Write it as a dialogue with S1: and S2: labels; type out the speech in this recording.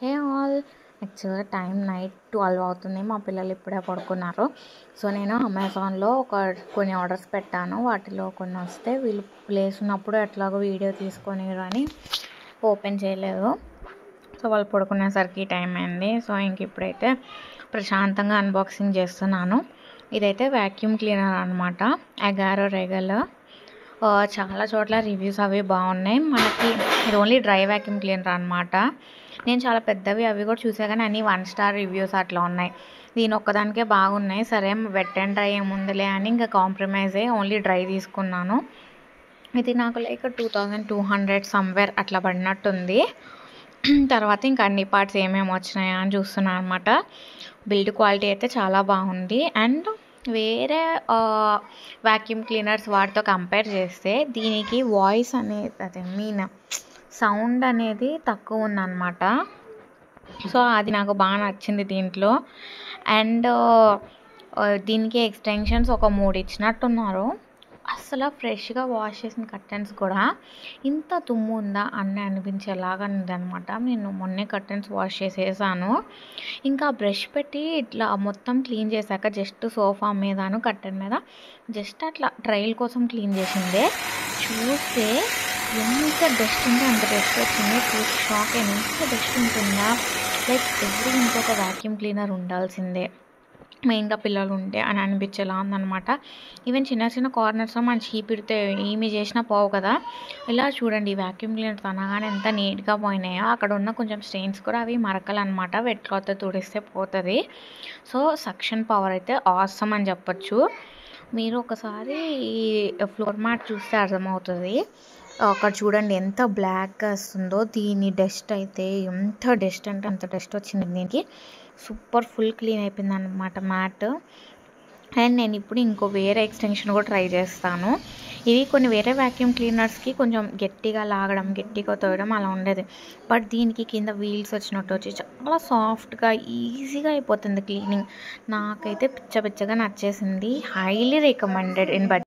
S1: హే all యాక్చువల్గా time night twelve అవుతుంది మా పిల్లలు ఇప్పుడే పడుకున్నారు సో నేను అమెజాన్లో ఒక కొన్ని ఆర్డర్స్ పెట్టాను వాటిలో కొన్ని వస్తే వీళ్ళు ప్లేస్ ఉన్నప్పుడు ఎట్లాగో వీడియో తీసుకొని అని ఓపెన్ చేయలేదు సో వాళ్ళు పడుకునేసరికి టైం అయింది సో ఇంక ఇప్పుడైతే ప్రశాంతంగా అన్బాక్సింగ్ చేస్తున్నాను ఇదైతే వ్యాక్యూమ్ క్లీనర్ అనమాట అగారో రెగల్ చాలా చోట్ల రివ్యూస్ అవి బాగున్నాయి మనకి ఇది ఓన్లీ డ్రై వ్యాక్యూమ్ క్లీనర్ అనమాట నేను చాలా పెద్దవి అవి కూడా చూసా కానీ అన్ని వన్ స్టార్ రివ్యూస్ అట్లా ఉన్నాయి దీని ఒక్కదానికే బాగున్నాయి సరే వెట్ అండ్ డ్రై ఏముందిలే అని ఇంకా కాంప్రమైజ్ అయ్యి ఓన్లీ డ్రై తీసుకున్నాను ఇది నాకు like two thousand two hundred somewhere అట్లా పడినట్టుంది తర్వాత ఇంకా అన్ని పార్ట్స్ ఏమేమి వచ్చినాయా అని చూస్తున్నాను అనమాట బిల్డ్ క్వాలిటీ అయితే చాలా బాగుంది అండ్ వేరే వ్యాక్యూమ్ క్లీనర్స్ వాటితో కంపేర్ చేస్తే దీనికి వాయిస్ అనేది అదే మీన్ సౌండ్ అనేది తక్కువ ఉందన్నమాట సో అది నాకు బాగా నచ్చింది దీంట్లో అండ్ దీనికి ఎక్స్టెన్షన్స్ ఒక మూడు ఇచ్చినట్టున్నారు అసలు ఫ్రెష్గా వాష్ చేసిన కర్టెన్స్ కూడా ఇంత తుమ్ము ఉందా అని అనిపించేలాగా ఉందనమాట నేను మొన్నే కర్టెన్స్ వాష్ చేసేసాను ఇంకా బ్రష్ పెట్టి ఇట్లా మొత్తం క్లీన్ చేశాక జస్ట్ సోఫా మీదను కర్టెన్ మీద జస్ట్ అట్లా ట్రయల్ కోసం క్లీన్ చేసిందే చూస్తే ఎంత డస్ట్ ఉంటే అంత డస్ట్ వచ్చింది చూసి షాక్ ఎంత డస్ట్ ఉంటుందా లైక్ ఎవ్రీ ఇంకొక వ్యాక్యూమ్ క్లీనర్ ఉండాల్సిందే మెయిన్గా పిల్లలు ఉంటే అని అనిపించేలా ఉందనమాట ఈవెన్ చిన్న చిన్న కార్నర్స్లో మనం చీపిడితే ఏమి చేసినా పోవు కదా ఇలా చూడండి వ్యాక్యూమ్ క్లీనర్ అనగానే ఎంత నీట్గా పోయినాయో అక్కడ ఉన్న కొంచెం స్టెయిన్స్ కూడా అవి మరకలు అనమాట వెట్ క్లాత్ తుడిస్తే పోతుంది సో సక్షన్ పవర్ అయితే ఆసమ్ అని చెప్పొచ్చు మీరు ఒకసారి ఈ ఫ్లోర్ మ్యాట్ చూస్తే అర్థమవుతుంది అక్కడ చూడండి ఎంత బ్లాక్గా వస్తుందో దీని డస్ట్ అయితే ఎంత డస్ట్ అంటే అంత డస్ట్ వచ్చింది దీనికి సూపర్ ఫుల్ క్లీన్ అయిపోయింది అనమాట మ్యాట్ అండ్ నేను ఇప్పుడు ఇంకో వేరే ఎక్స్టెన్షన్ కూడా ట్రై చేస్తాను ఇవి కొన్ని వేరే వ్యాక్యూమ్ క్లీనర్స్కి కొంచెం గట్టిగా లాగడం గట్టిగా తోయడం అలా ఉండేది బట్ దీనికి కింద వీల్స్ వచ్చినట్టు వచ్చి చాలా సాఫ్ట్గా ఈజీగా అయిపోతుంది క్లీనింగ్ నాకైతే పిచ్చ పిచ్చగా నచ్చేసింది హైలీ రికమెండెడ్ ఇన్ బడ్జెట్